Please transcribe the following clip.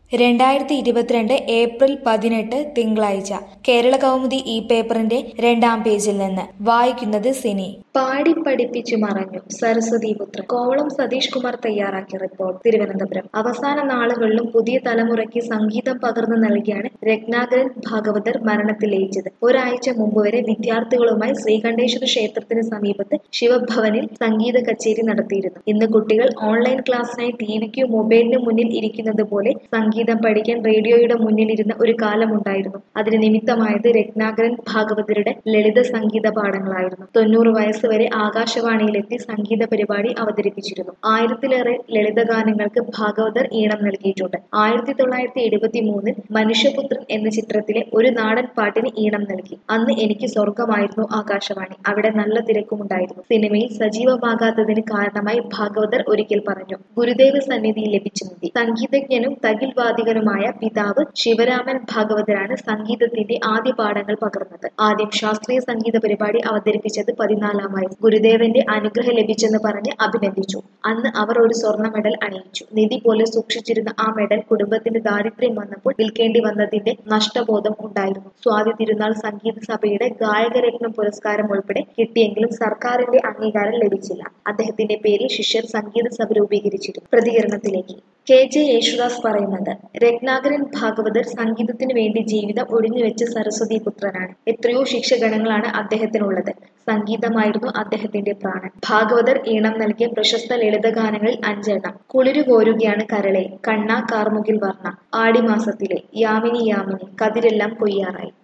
രണ്ടായിരത്തി ഇരുപത്തിരണ്ട് ഏപ്രിൽ പതിനെട്ട് തിങ്കളാഴ്ച കേരള കൗമുദി ഈ പേപ്പറിന്റെ രണ്ടാം പേജിൽ നിന്ന് വായിക്കുന്നത് സിനി പാടി പഠിപ്പിച്ചു മറഞ്ഞു സരസ്വതി പുത്രൻ കോവളം സതീഷ് കുമാർ തയ്യാറാക്കിയ റിപ്പോർട്ട് തിരുവനന്തപുരം അവസാന നാളുകളിലും പുതിയ തലമുറയ്ക്ക് സംഗീതം പകർന്നു നൽകിയാണ് രത്നാകരൻ ഭാഗവതർ മരണത്തിലയിച്ചത് ഒരാഴ്ച മുമ്പ് വരെ വിദ്യാർത്ഥികളുമായി ശ്രീകണ്ഠേശ്വര ക്ഷേത്രത്തിന് സമീപത്ത് ശിവഭവനിൽ സംഗീത കച്ചേരി നടത്തിയിരുന്നു ഇന്ന് കുട്ടികൾ ഓൺലൈൻ ക്ലാസ്സിനായി ടിവിക്കും മൊബൈലിനും മുന്നിൽ ഇരിക്കുന്നത് പോലെ സംഗീതം പഠിക്കാൻ റേഡിയോയുടെ മുന്നിലിരുന്ന ഒരു കാലമുണ്ടായിരുന്നു അതിന് നിമിത്തമായത് രത്നാകരൻ ഭാഗവതരുടെ ലളിത സംഗീത പാഠങ്ങളായിരുന്നു തൊണ്ണൂറ് വയസ്സ് വരെ ആകാശവാണിയിലെത്തി സംഗീത പരിപാടി അവതരിപ്പിച്ചിരുന്നു ആയിരത്തിലേറെ ലളിതഗാനങ്ങൾക്ക് ഭാഗവതർ ഈണം നൽകിയിട്ടുണ്ട് ആയിരത്തി തൊള്ളായിരത്തി എഴുപത്തി മൂന്നിൽ മനുഷ്യപുത്രൻ എന്ന ചിത്രത്തിലെ ഒരു നാടൻ പാട്ടിന് ഈണം നൽകി അന്ന് എനിക്ക് സ്വർഗമായിരുന്നു ആകാശവാണി അവിടെ നല്ല തിരക്കുമുണ്ടായിരുന്നു സിനിമയിൽ സജീവമാകാത്തതിന് കാരണമായി ഭാഗവതർ ഒരിക്കൽ പറഞ്ഞു ഗുരുദേവ സന്നിധിയിൽ ലഭിച്ച നിധി സംഗീതജ്ഞനും തകിൽ വാദികനുമായ പിതാവ് ശിവരാമൻ ഭാഗവതരാണ് സംഗീതത്തിന്റെ ആദ്യ പാഠങ്ങൾ പകർന്നത് ആദ്യം ശാസ്ത്രീയ സംഗീത പരിപാടി അവതരിപ്പിച്ചത് പതിനാലാമായി ഗുരുദേവന്റെ അനുഗ്രഹം ലഭിച്ചെന്ന് പറഞ്ഞ് അഭിനന്ദിച്ചു അന്ന് അവർ ഒരു സ്വർണ്ണ മെഡൽ അണിയിച്ചു നിധി പോലെ സൂക്ഷിച്ചിരുന്ന ആ മെഡൽ കുടുംബത്തിന് ദാരിദ്ര്യം വന്നപ്പോൾ വിൽക്കേണ്ടി വന്നതിന്റെ നഷ്ടബോധം ഉണ്ടായിരുന്നു സ്വാതി തിരുനാൾ സംഗീത സഭയുടെ ഗായകരത്നം പുരസ്കാരം ഉൾപ്പെടെ കിട്ടിയെങ്കിലും സർക്കാരിന്റെ അംഗീകാരം ലഭിച്ചില്ല അദ്ദേഹത്തിന്റെ പേരിൽ ശിഷ്യർ സംഗീത സഭ രൂപീകരിച്ചിരുന്നു പ്രതികരണത്തിലേക്ക് കെ ജെ യേശുദാസ് പറയുന്നത് രത്നാകരൻ ഭാഗവതർ സംഗീതത്തിനു വേണ്ടി ജീവിതം ഒഴിഞ്ഞുവെച്ച സരസ്വതി പുത്രനാണ് എത്രയോ ശിക്ഷഗണങ്ങളാണ് അദ്ദേഹത്തിനുള്ളത് സംഗീതമായിരുന്നു അദ്ദേഹത്തിന്റെ പ്രാണൻ ഭാഗവതർ ഈണം നൽകിയ പ്രശസ്ത ലളിതഗാനങ്ങളിൽ അഞ്ചെണ്ണം കുളിരു കോരുകയാണ് കരളെ കണ്ണ കാർമുകിൽ വർണ്ണ ആടിമാസത്തിലെ യാമിനി യാമിനി കതിരെല്ലാം കൊയ്യാറായി